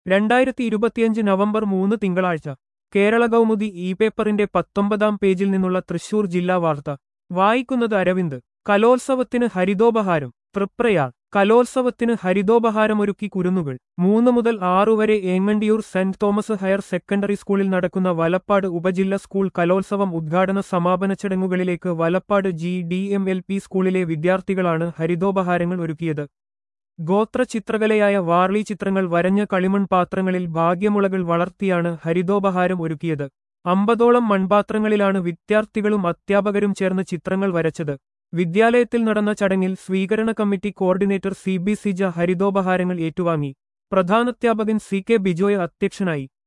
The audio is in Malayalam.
രണ്ടായിരത്തി ഇരുപത്തിയഞ്ച് നവംബർ മൂന്ന് തിങ്കളാഴ്ച കേരള കൗമുദി ഇ പേപ്പറിന്റെ പത്തൊമ്പതാം പേജിൽ നിന്നുള്ള തൃശൂർ ജില്ലാ വാർത്ത വായിക്കുന്നത് അരവിന്ദ് കലോത്സവത്തിന് ഹരിതോപഹാരം തൃപ്രയാർ കലോത്സവത്തിന് ഹരിതോപഹാരമൊരുക്കി കുരുന്നുകൾ മൂന്ന് മുതൽ ആറു വരെ Engandiyur saint Thomas higher secondary സ്കൂളിൽ നടക്കുന്ന വലപ്പാട് ഉപജില്ല സ്കൂൾ കലോത്സവം ഉദ്ഘാടന സമാപന ചടങ്ങുകളിലേക്ക് Valappad G D M L P സ്കൂളിലെ വിദ്യാർത്ഥികളാണ് ഹരിതോപഹാരങ്ങൾ ഒരുക്കിയത് ഗോത്ര ചിത്രകലയായ വാർളി ചിത്രങ്ങൾ വരഞ്ഞ കളിമൺ പാത്രങ്ങളിൽ ഭാഗ്യമുളകൾ വളർത്തിയാണ് ഹരിതോപഹാരം ഒരുക്കിയത് അമ്പതോളം മൺപാത്രങ്ങളിലാണ് വിദ്യാർത്ഥികളും അധ്യാപകരും ചേർന്ന് ചിത്രങ്ങൾ വരച്ചത് വിദ്യാലയത്തിൽ നടന്ന ചടങ്ങിൽ സ്വീകരണ committee coordinator C B Sija ഹരിതോപഹാരങ്ങൾ ഏറ്റുവാങ്ങി പ്രധാനാധ്യാപകൻ സി കെ ബിജോയ് അധ്യക്ഷനായി